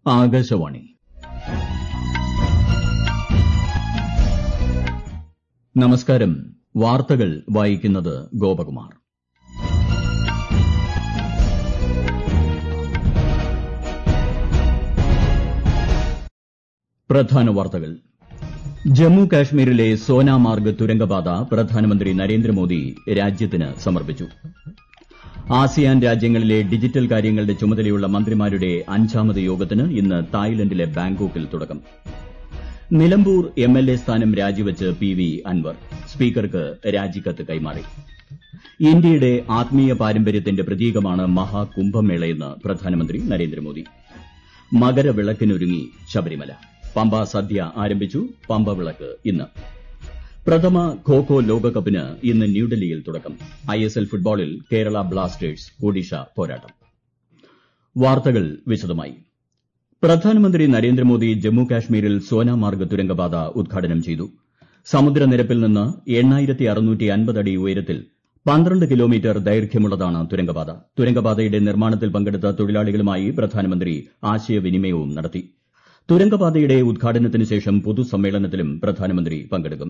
ആകാശവാണി നമസ്കാരം വാർത്തകൾ വായിക്കുന്നത് ഗോപകുമാർ പ്രധാന വാർത്തകൾ ജമ്മു കാശ്മീരിലെ സോനാമാർഗ് തുരങ്കപാത പ്രധാനമന്ത്രി നരേന്ദ്രമോദി രാജ്യത്തിന് സമർപ്പിച്ചു ആസിയാൻ രാജ്യങ്ങളിലെ ഡിജിറ്റൽ കാര്യങ്ങളുടെ ചുമതലയുള്ള മന്ത്രിമാരുടെ അഞ്ചാമത് യോഗത്തിന് ഇന്ന് തായ്ലന്റിലെ ബാങ്കോക്കിൽ തുടക്കം നിലമ്പൂർ എംഎൽഎ സ്ഥാനം രാജിവച്ച് പി വി അൻവർ സ്പീക്കർക്ക് രാജിക്കത്ത് കൈമാറി ഇന്ത്യയുടെ ആത്മീയ പാരമ്പര്യത്തിന്റെ പ്രതീകമാണ് മഹാകുംഭമേളയെന്ന് പ്രധാനമന്ത്രി നരേന്ദ്രമോദി മകരവിളക്കിനൊരുങ്ങി ശബരിമല പമ്പ സദ്യ ആരംഭിച്ചു പമ്പ വിളക്ക് ഇന്ന് പ്രഥമ ഖോ ഖോ ലോകകപ്പിന് ഇന്ന് ന്യൂഡൽഹിയിൽ തുടക്കം ഐഎസ്എൽ ഫുട്ബോളിൽ കേരള ബ്ലാസ്റ്റേഴ്സ് ഒഡീഷ പോരാട്ടം വാർത്തകൾ വിശദമായി പ്രധാനമന്ത്രി നരേന്ദ്രമോദി ജമ്മു കാശ്മീരിൽ സോനാമാർഗ് തുരങ്കപാത ഉദ്ഘാടനം ചെയ്തു സമുദ്രനിരപ്പിൽ നിന്ന് അടി ഉയരത്തിൽ പന്ത്രണ്ട് കിലോമീറ്റർ ദൈർഘ്യമുള്ളതാണ് തുരങ്കപാത തുരങ്കപാതയുടെ നിർമ്മാണത്തിൽ പങ്കെടുത്ത തൊഴിലാളികളുമായി പ്രധാനമന്ത്രി ആശയവിനിമയവും നടത്തി തുരങ്കപാതയുടെ ഉദ്ഘാടനത്തിന് ശേഷം പൊതുസമ്മേളനത്തിലും പ്രധാനമന്ത്രി പങ്കെടുക്കും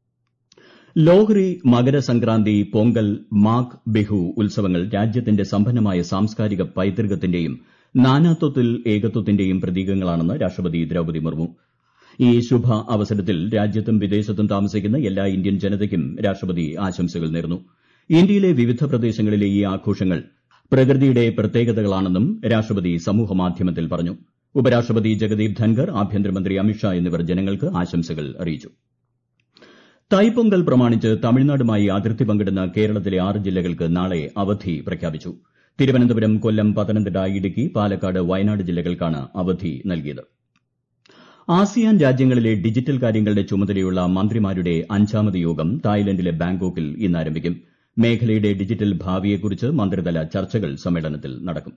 ലോഹ്റി മകരസംക്രാന്തി പൊങ്കൽ മാഘ് ബിഹു ഉത്സവങ്ങൾ രാജ്യത്തിന്റെ സമ്പന്നമായ സാംസ്കാരിക പൈതൃകത്തിന്റെയും നാനാത്വത്തിൽ ഏകത്വത്തിന്റെയും പ്രതീകങ്ങളാണെന്ന് രാഷ്ട്രപതി ദ്രൌപദി മുർമു ഈ ശുഭ അവസരത്തിൽ രാജ്യത്തും വിദേശത്തും താമസിക്കുന്ന എല്ലാ ഇന്ത്യൻ ജനതയ്ക്കും രാഷ്ട്രപതി ആശംസകൾ നേർന്നു ഇന്ത്യയിലെ വിവിധ പ്രദേശങ്ങളിലെ ഈ ആഘോഷങ്ങൾ പ്രകൃതിയുടെ പ്രത്യേകതകളാണെന്നും രാഷ്ട്രപതി സമൂഹമാധ്യമത്തിൽ പറഞ്ഞു ഉപരാഷ്ട്രപതി ജഗദീപ് ധൻകർ ആഭ്യന്തരമന്ത്രി അമിത്ഷാ എന്നിവർ ജനങ്ങൾക്ക് ആശംസകൾ അറിയിച്ചു തൈപ്പൊങ്കൽ പ്രമാണിച്ച് തമിഴ്നാടുമായി അതിർത്തി പങ്കിടുന്ന കേരളത്തിലെ ആറ് ജില്ലകൾക്ക് നാളെ അവധി പ്രഖ്യാപിച്ചു തിരുവനന്തപുരം കൊല്ലം പത്തനംതിട്ട ഇടുക്കി പാലക്കാട് വയനാട് ജില്ലകൾക്കാണ് അവധി നൽകിയത് ആസിയാൻ രാജ്യങ്ങളിലെ ഡിജിറ്റൽ കാര്യങ്ങളുടെ ചുമതലയുള്ള മന്ത്രിമാരുടെ അഞ്ചാമത് യോഗം തായ്ലന്റിലെ ബാങ്കോക്കിൽ ഇന്ന് ആരംഭിക്കും മേഖലയുടെ ഡിജിറ്റൽ ഭാവിയെക്കുറിച്ച് മന്ത്രിതല ചർച്ചകൾ സമ്മേളനത്തിൽ നടക്കും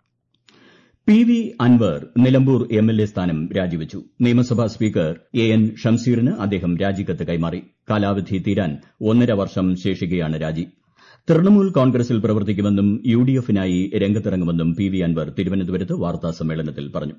P V Anvar Nilambur MLA സ്ഥാനം രാജിവച്ചു നിയമസഭാ സ്പീക്കർ എ എൻ ഷംസീറിന് അദ്ദേഹം രാജിക്കത്ത് കൈമാറി കാലാവധി തീരാൻ ഒന്നര വർഷം ശേഷിക്കെയാണ് രാജി തൃണമൂൽ കോൺഗ്രസിൽ പ്രവർത്തിക്കുമെന്നും യുഡിഎഫിനായി രംഗത്തിറങ്ങുമെന്നും പി വി അൻവർ തിരുവനന്തപുരത്ത് വാർത്താസമ്മേളനത്തിൽ പറഞ്ഞു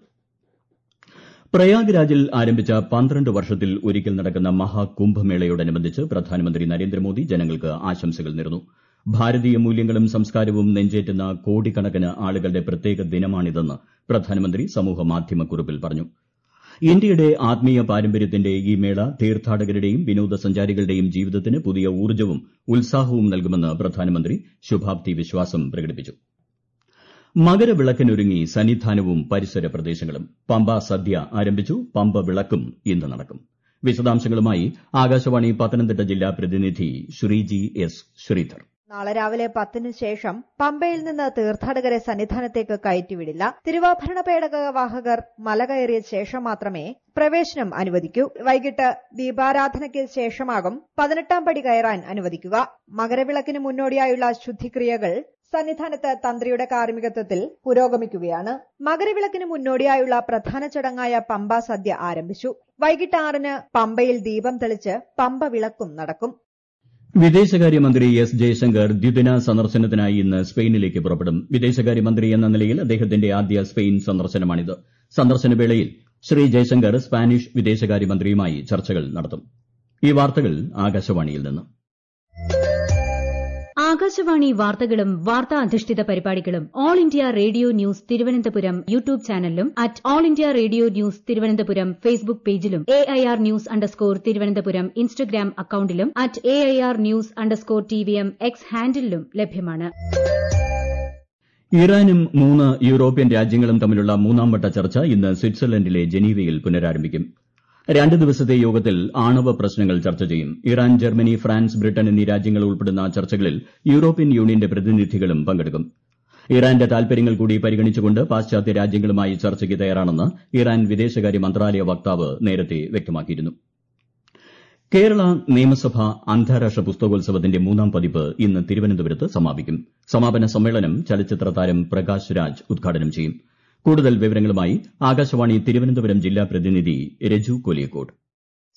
പ്രയാഗ്രാജിൽ ആരംഭിച്ച പന്ത്രണ്ട് വർഷത്തിൽ ഒരിക്കൽ നടക്കുന്ന മഹാകുംഭമേളയോടനുബന്ധിച്ച് പ്രധാനമന്ത്രി നരേന്ദ്രമോദി ജനങ്ങൾക്ക് ആശംസകൾ നേർന്നു ഭാരതീയ മൂല്യങ്ങളും സംസ്കാരവും നെഞ്ചേറ്റുന്ന കോടിക്കണക്കിന് ആളുകളുടെ പ്രത്യേക ദിനമാണിതെന്ന് പ്രധാനമന്ത്രി സമൂഹമാധ്യമക്കുറിപ്പിൽ പറഞ്ഞു ഇന്ത്യയുടെ ആത്മീയ പാരമ്പര്യത്തിന്റെ ഈ മേള തീർത്ഥാടകരുടെയും വിനോദസഞ്ചാരികളുടെയും ജീവിതത്തിന് പുതിയ ഊർജ്ജവും ഉത്സാഹവും നൽകുമെന്ന് പ്രധാനമന്ത്രി ശുഭാപ്തി വിശ്വാസം പ്രകടിപ്പിച്ചു മകരവിളക്കിനൊരുങ്ങി സന്നിധാനവും പരിസര പ്രദേശങ്ങളും പമ്പ സദ്യ ആരംഭിച്ചു പമ്പ വിളക്കും ഇന്ന് നടക്കും വിശദാംശങ്ങളുമായി ആകാശവാണി പത്തനംതിട്ട ജില്ലാ പ്രതിനിധി ശ്രീജി എസ് ശ്രീധർ നാളെ രാവിലെ പത്തിന് ശേഷം പമ്പയിൽ നിന്ന് തീർത്ഥാടകരെ സന്നിധാനത്തേക്ക് കയറ്റിവിടില്ല തിരുവാഭരണ പേടക വാഹകർ മല കയറിയ ശേഷം മാത്രമേ പ്രവേശനം അനുവദിക്കൂ വൈകിട്ട് ദീപാരാധനയ്ക്ക് ശേഷമാകും പതിനെട്ടാം പടി കയറാൻ അനുവദിക്കുക മകരവിളക്കിന് മുന്നോടിയായുള്ള ശുദ്ധിക്രിയകൾ സന്നിധാനത്ത് തന്ത്രിയുടെ കാർമ്മികത്വത്തിൽ പുരോഗമിക്കുകയാണ് മകരവിളക്കിന് മുന്നോടിയായുള്ള പ്രധാന ചടങ്ങായ പമ്പ സദ്യ ആരംഭിച്ചു വൈകിട്ട് ആറിന് പമ്പയിൽ ദീപം തെളിച്ച് പമ്പ വിളക്കും നടക്കും വിദേശകാര്യമന്ത്രി എസ് ജയശങ്കർ ദ്വിദിന സന്ദർശനത്തിനായി ഇന്ന് സ്പെയിനിലേക്ക് പുറപ്പെടും വിദേശകാര്യമന്ത്രി എന്ന നിലയിൽ അദ്ദേഹത്തിന്റെ ആദ്യ സ്പെയിൻ സന്ദർശനമാണിത് സന്ദർശന വേളയിൽ ശ്രീ ജയശങ്കർ സ്പാനിഷ് വിദേശകാര്യമന്ത്രിയുമായി ചർച്ചകൾ നടത്തും ഈ വാർത്തകൾ ആകാശവാണിയിൽ നിന്ന് ആകാശവാണി വാർത്തകളും വാർത്താ അധിഷ്ഠിത പരിപാടികളും all India radio news Thiruvananthapuram YouTube ചാനലിലും at all India radio news Thiruvananthapuram Facebook പേജിലും A I R news underscore Thiruvananthapuram Instagram അക്കൌണ്ടിലും at A I R news underscore T V M X ഹാൻഡിലും ലഭ്യമാണ് ഇറാനും മൂന്ന് യൂറോപ്യൻ രാജ്യങ്ങളും തമ്മിലുള്ള മൂന്നാം വട്ട ചർച്ച ഇന്ന് സ്വിറ്റ്സർലൻഡിലെ ജനീവയിൽ പുനരാരംഭിക്കും രണ്ട് ദിവസത്തെ യോഗത്തിൽ ആണവ പ്രശ്നങ്ങൾ ചർച്ച ചെയ്യും ഇറാൻ ജർമ്മനി ഫ്രാൻസ് ബ്രിട്ടൻ എന്നീ രാജ്യങ്ങൾ ഉൾപ്പെടുന്ന ചർച്ചകളിൽ യൂറോപ്യൻ യൂണിയന്റെ പ്രതിനിധികളും പങ്കെടുക്കും ഇറാന്റെ താൽപര്യങ്ങൾ കൂടി പരിഗണിച്ചുകൊണ്ട് പാശ്ചാത്യ രാജ്യങ്ങളുമായി ചർച്ചയ്ക്ക് തയ്യാറാണെന്ന് ഇറാൻ വിദേശകാര്യ മന്ത്രാലയ വക്താവ് നേരത്തെ വ്യക്തമാക്കിയിരുന്നു കേരള നിയമസഭ അന്താരാഷ്ട്ര പുസ്തകോത്സവത്തിന്റെ മൂന്നാം പതിപ്പ് ഇന്ന് തിരുവനന്തപുരത്ത് സമാപിക്കും സമാപന സമ്മേളനം ചലച്ചിത്ര താരം പ്രകാശ് രാജ് ഉദ്ഘാടനം ചെയ്യും കൂടുതൽ വിവരങ്ങളുമായി ആകാശവാണി തിരുവനന്തപുരം ജില്ലാ പ്രതിനിധി Raju Koliyakode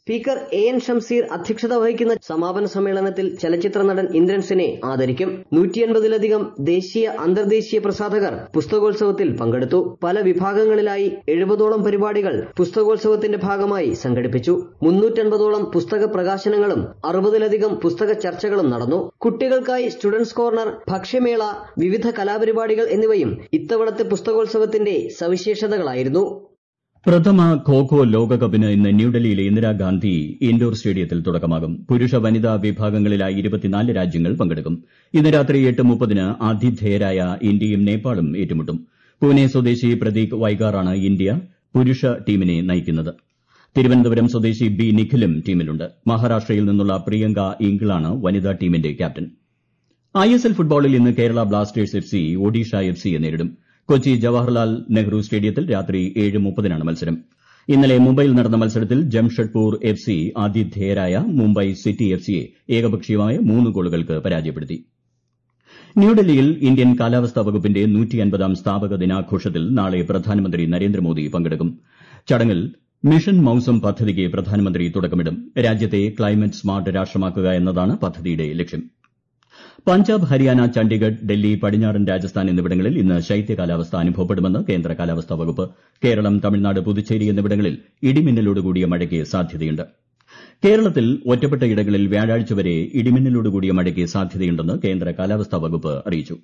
speaker A N Shamseer അധ്യക്ഷത വഹിക്കുന്ന സമാപന സമ്മേളനത്തിൽ ചലച്ചിത്ര നടൻ ഇന്ദ്രൻസിനെ ആദരിക്കും നൂറ്റിയൻപതിലധികം ദേശീയ അന്തർദേശീയ പ്രസാധകർ പുസ്തകോത്സവത്തിൽ പങ്കെടുത്തു പല വിഭാഗങ്ങളിലായി എഴുപതോളം പരിപാടികൾ പുസ്തകോത്സവത്തിന്റെ ഭാഗമായി സംഘടിപ്പിച്ചു മുന്നൂറ്റൻപതോളം പുസ്തക പ്രകാശനങ്ങളും അറുപതിലധികം പുസ്തക ചർച്ചകളും നടന്നു കുട്ടികൾക്കായി സ്റ്റുഡൻസ് കോർണർ ഭക്ഷ്യമേള വിവിധ കലാപരിപാടികൾ എന്നിവയും ഇത്തവണത്തെ പുസ്തകോത്സവത്തിന്റെ സവിശേഷതകളായിരുന്നു പ്രഥമ ഖോ ഖോ ലോകകപ്പിന് ഇന്ന് ന്യൂഡൽഹിയിലെ ഇന്ദിരാഗാന്ധി ഇൻഡോർ സ്റ്റേഡിയത്തിൽ തുടക്കമാകും പുരുഷ വനിതാ വിഭാഗങ്ങളിലായി ഇരുപത്തിനാല് രാജ്യങ്ങൾ പങ്കെടുക്കും ഇന്ന് രാത്രി എട്ട് മുപ്പതിന് ആതിഥേയരായ ഇന്ത്യയും നേപ്പാളും ഏറ്റുമുട്ടും പൂനെ സ്വദേശി പ്രതീക് വൈഗാറാണ് ഇന്ത്യ പുരുഷ ടീമിനെ നയിക്കുന്നത് തിരുവനന്തപുരം സ്വദേശി ബി നിഖിലും ടീമിലുണ്ട് മഹാരാഷ്ട്രയിൽ നിന്നുള്ള പ്രിയങ്ക ഇംഗിളാണ് വനിതാ ടീമിന്റെ ക്യാപ്റ്റൻ ഐ എസ് എൽ ഫുട്ബോളിൽ ഇന്ന് Kerala blasters F C Odisha F സിയെ നേരിടും കൊച്ചി ജവഹർലാൽ നെഹ്റു സ്റ്റേഡിയത്തിൽ രാത്രി ഏഴ് മുപ്പതിനാണ് മത്സരം ഇന്നലെ മുംബൈയിൽ നടന്ന മത്സരത്തിൽ ജംഷഡ്പൂർ എഫ് സി ആതിഥേയരായ മുംബൈ സിറ്റി എഫ് സിയെ ഏകപക്ഷീയമായ മൂന്ന് ഗോളുകൾക്ക് പരാജയപ്പെടുത്തി ന്യൂഡൽഹിയിൽ ഇന്ത്യൻ കാലാവസ്ഥാ വകുപ്പിന്റെ നൂറ്റിയൻപതാം സ്ഥാപക ദിനാഘോഷത്തിൽ നാളെ പ്രധാനമന്ത്രി നരേന്ദ്രമോദി പങ്കെടുക്കും ചടങ്ങിൽ മിഷൻ മൌസം പദ്ധതിക്ക് പ്രധാനമന്ത്രി തുടക്കമിടും രാജ്യത്തെ ക്ലൈമറ്റ് സ്മാർട്ട് രാഷ്ട്രമാക്കുക എന്നതാണ് പദ്ധതിയുടെ ലക്ഷ്യം പഞ്ചാബ് ഹരിയാന ചണ്ഡിഗഡ് ഡൽഹി പടിഞ്ഞാറൻ രാജസ്ഥാൻ എന്നിവിടങ്ങളിൽ ഇന്ന് ശൈത്യ കാലാവസ്ഥ അനുഭവപ്പെടുമെന്ന് കേന്ദ്ര കാലാവസ്ഥാ വകുപ്പ് കേരളം തമിഴ്നാട് പുതുച്ചേരി എന്നിവിടങ്ങളിൽ ഇടിമിന്നലോടുകൂടിയ മഴയ്ക്ക് സാധ്യതയുണ്ട് കേരളത്തിൽ ഒറ്റപ്പെട്ട ഇടങ്ങളിൽ വ്യാഴാഴ്ച വരെ ഇടിമിന്നലോടുകൂടിയ മഴയ്ക്ക് സാധ്യതയുണ്ടെന്ന് കേന്ദ്ര കാലാവസ്ഥാ വകുപ്പ് അറിയിച്ചു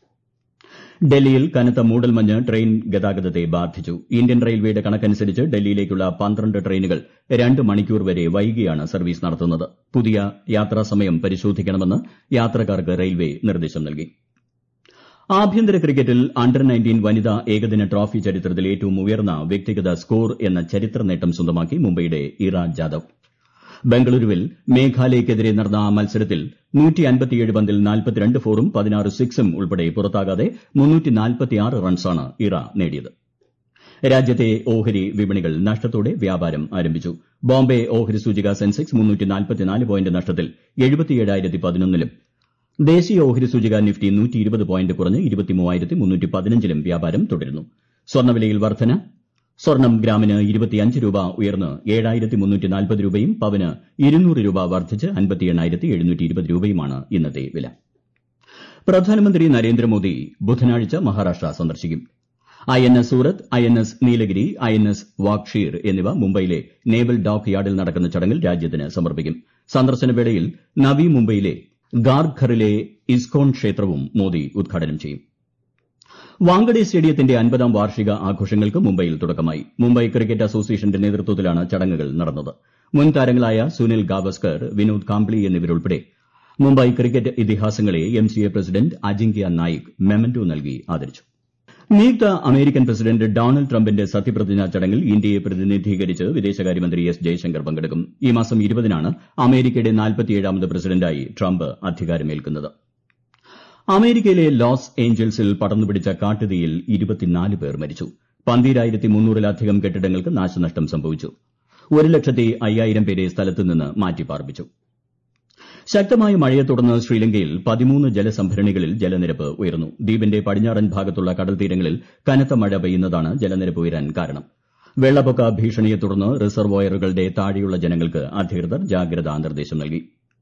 ഡൽഹിയിൽ കനത്ത മൂടൽമഞ്ഞ് ട്രെയിൻ ഗതാഗതത്തെ ബാധിച്ചു ഇന്ത്യൻ റെയിൽവേയുടെ കണക്കനുസരിച്ച് ഡൽഹിയിലേക്കുള്ള പന്ത്രണ്ട് ട്രെയിനുകൾ രണ്ട് മണിക്കൂർ വരെ വൈകിയാണ് സർവീസ് നടത്തുന്നത് പുതിയ യാത്രാസമയം പരിശോധിക്കണമെന്ന് യാത്രക്കാർക്ക് റെയിൽവേ നിർദ്ദേശം നൽകി ആഭ്യന്തര ക്രിക്കറ്റിൽ അണ്ടർ നയൻറ്റീൻ വനിതാ ഏകദിന ട്രോഫി ചരിത്രത്തിൽ ഏറ്റവും ഉയർന്ന വ്യക്തിഗത സ്കോർ എന്ന ചരിത്ര നേട്ടം സ്വന്തമാക്കി മുംബൈയുടെ ഇറ ജാദവ് ബംഗളൂരുവിൽ മേഘാലയയ്ക്കെതിരെ നടന്ന മത്സരത്തിൽ പന്തിൽ ഫോറും പതിനാറ് സിക്സും ഉൾപ്പെടെ പുറത്താകാതെ റൺസാണ് ഇറ നേടിയത് രാജ്യത്തെ ഓഹരി വിപണികൾ നഷ്ടത്തോടെ വ്യാപാരം ആരംഭിച്ചു ബോംബെ ഓഹരി സൂചിക സെൻസെക്സ് പോയിന്റ് നഷ്ടത്തിൽ ലും ദേശീയ ഓഹരി സൂചിക നിഫ്റ്റി പോയിന്റ് കുറഞ്ഞ് ലും വ്യാപാരം തുടരുന്നു സ്വർണ്ണവിലയിൽ വർധന സ്വർണം ഗ്രാമിന് ഇരുപത്തിയഞ്ച് രൂപ ഉയർന്ന് ഏഴായിരത്തി മുന്നൂറ്റി നാൽപ്പത് രൂപയും പവന് ഇരുന്നൂറ് രൂപ വർദ്ധിച്ച് അൻപത്തി എണ്ണായിരത്തി എഴുന്നൂറ്റി ഇരുപത് രൂപയുമാണ് ഇന്നത്തെ വില പ്രധാനമന്ത്രി നരേന്ദ്രമോദി ബുധനാഴ്ച മഹാരാഷ്ട്ര സന്ദർശിക്കും I N S Surat I N S Nilgiri I N S Vagsheer എന്നിവ മുംബൈയിലെ നേവൽ ഡോക്ക് യാർഡിൽ നടക്കുന്ന ചടങ്ങിൽ രാജ്യത്തിന് സമർപ്പിക്കും സന്ദർശന വേളയിൽ നവി മുംബൈയിലെ ഗാർഘറിലെ ഇസ്കോൺ ക്ഷേത്രവും മോദി ഉദ്ഘാടനം ചെയ്യും വാങ്കഡെ സ്റ്റേഡിയത്തിന്റെ അൻപതാം വാർഷിക ആഘോഷങ്ങൾക്ക് മുംബൈയിൽ തുടക്കമായി മുംബൈ ക്രിക്കറ്റ് അസോസിയേഷന്റെ നേതൃത്വത്തിലാണ് ചടങ്ങുകൾ നടന്നത് മുൻ താരങ്ങളായ സുനിൽ ഗാവസ്കർ വിനോദ് കാംബ്ലി എന്നിവരുൾപ്പെടെ മുംബൈ ക്രിക്കറ്റ് ഇതിഹാസങ്ങളെ M C A president Ajinkya Naik memento നൽകി ആദരിച്ചു നിയുക്ത അമേരിക്കൻ പ്രസിഡന്റ് ഡൊണാൾഡ് ട്രംപിന്റെ സത്യപ്രതിജ്ഞാ ചടങ്ങിൽ ഇന്ത്യയെ പ്രതിനിധീകരിച്ച് വിദേശകാര്യമന്ത്രി എസ് ജയശങ്കർ പങ്കെടുക്കും ഈ മാസം ഇരുപതിനാണ് അമേരിക്കയുടെ നാൽപ്പത്തിയേഴാമത് പ്രസിഡന്റായി ട്രംപ് അധികാരമേൽക്കുന്നത് അമേരിക്കയിലെ ലോസ് ഏഞ്ചൽസിൽ പടർന്നുപിടിച്ച കാട്ടുതീയിൽ ഇരുപത്തിനാല് പേർ മരിച്ചു പന്തീരായിരത്തി മുന്നൂറിലധികം കെട്ടിടങ്ങൾക്ക് നാശനഷ്ടം സംഭവിച്ചു ഒരു ലക്ഷത്തി അയ്യായിരം പേരെ സ്ഥലത്ത് നിന്ന് മാറ്റിപ്പാർപ്പിച്ചു ശക്തമായ മഴയെ തുടർന്ന് ശ്രീലങ്കയിൽ പതിമൂന്ന് ജലസംഭരണികളിൽ ജലനിരപ്പ് ഉയർന്നു ദ്വീപിന്റെ പടിഞ്ഞാറൻ ഭാഗത്തുള്ള കടൽത്തീരങ്ങളിൽ കനത്ത മഴ പെയ്യുന്നതാണ് ജലനിരപ്പ് ഉയരാൻ കാരണം വെള്ളപ്പൊക്ക ഭീഷണിയെ തുടർന്ന് റിസർവോയറുകളുടെ താഴെയുള്ള ജനങ്ങൾക്ക് അധികൃതർ ജാഗ്രതാ നിർദ്ദേശം നൽകി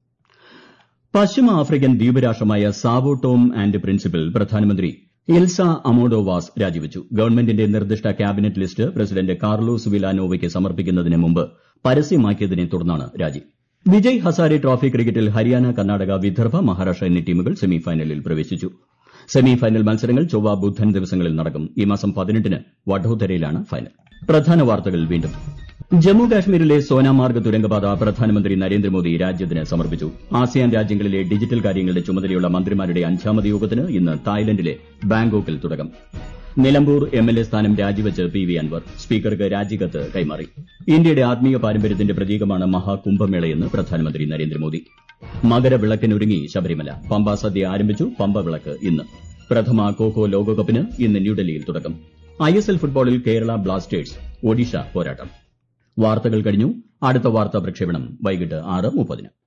പശ്ചിമ ആഫ്രിക്കൻ ദ്വീപ് രാഷ്ട്രമായ സാവോ ടോം ആന്റ് പ്രിൻസിപ്പിൽ പ്രധാനമന്ത്രി ഇൽസ അമോഡോവാസ് രാജിവച്ചു ഗവൺമെന്റിന്റെ നിർദ്ദിഷ്ട ക്യാബിനറ്റ് ലിസ്റ്റ് പ്രസിഡന്റ് കാർലോസ് വിലാനോവയ്ക്ക് സമർപ്പിക്കുന്നതിന് മുമ്പ് പരസ്യമാക്കിയതിനെ തുടർന്നാണ് രാജി വിജയ് ഹസാരെ ട്രോഫി ക്രിക്കറ്റിൽ ഹരിയാന കർണാടക വിദർഭ മഹാരാഷ്ട്ര എന്നീ ടീമുകൾ സെമിഫൈനലിൽ പ്രവേശിച്ചു സെമിഫൈനൽ മത്സരങ്ങൾ ചൊവ്വ ബുധൻ ദിവസങ്ങളിൽ നടക്കും ഈ മാസം പതിനെട്ടിന് വഡോദരയിലാണ് ഫൈനൽ പ്രധാന വാർത്തകൾ വീണ്ടും ജമ്മു കാശ്മീരിലെ സോനാമാർഗ് തുരങ്കപാത പ്രധാനമന്ത്രി നരേന്ദ്രമോദി രാജ്യത്തിന് സമർപ്പിച്ചു ആസിയാൻ രാജ്യങ്ങളിലെ ഡിജിറ്റൽ കാര്യങ്ങളുടെ ചുമതലയുള്ള മന്ത്രിമാരുടെ അഞ്ചാമത് യോഗത്തിന് ഇന്ന് തായ്ലൻഡിലെ ബാങ്കോക്കിൽ തുടക്കം നിലമ്പൂർ എംഎൽഎ സ്ഥാനം രാജിവച്ച് പി വി അൻവർ സ്പീക്കർക്ക് രാജിക്കത്ത് കൈമാറി ഇന്ത്യയുടെ ആത്മീയ പാരമ്പര്യത്തിന്റെ പ്രതീകമാണ് മഹാകുംഭമേളയെന്ന് പ്രധാനമന്ത്രി നരേന്ദ്രമോദി മകരവിളക്കിനൊരുങ്ങി ശബരിമല പമ്പ സദ്യ ആരംഭിച്ചു പമ്പ വിളക്ക് ഇന്ന് പ്രഥമ കോകോ ലോകകപ്പിന് ഇന്ന് ന്യൂഡൽഹിയിൽ തുടക്കം ഐ എസ് എൽ ഫുട്ബോളിൽ കേരള ബ്ലാസ്റ്റേഴ്സ് ഒഡീഷ പോരാട്ടം വാർത്തകൾ കഴിഞ്ഞു അടുത്ത വാർത്താ പ്രക്ഷേപണം വൈകിട്ട് ആറ് മുപ്പതിന്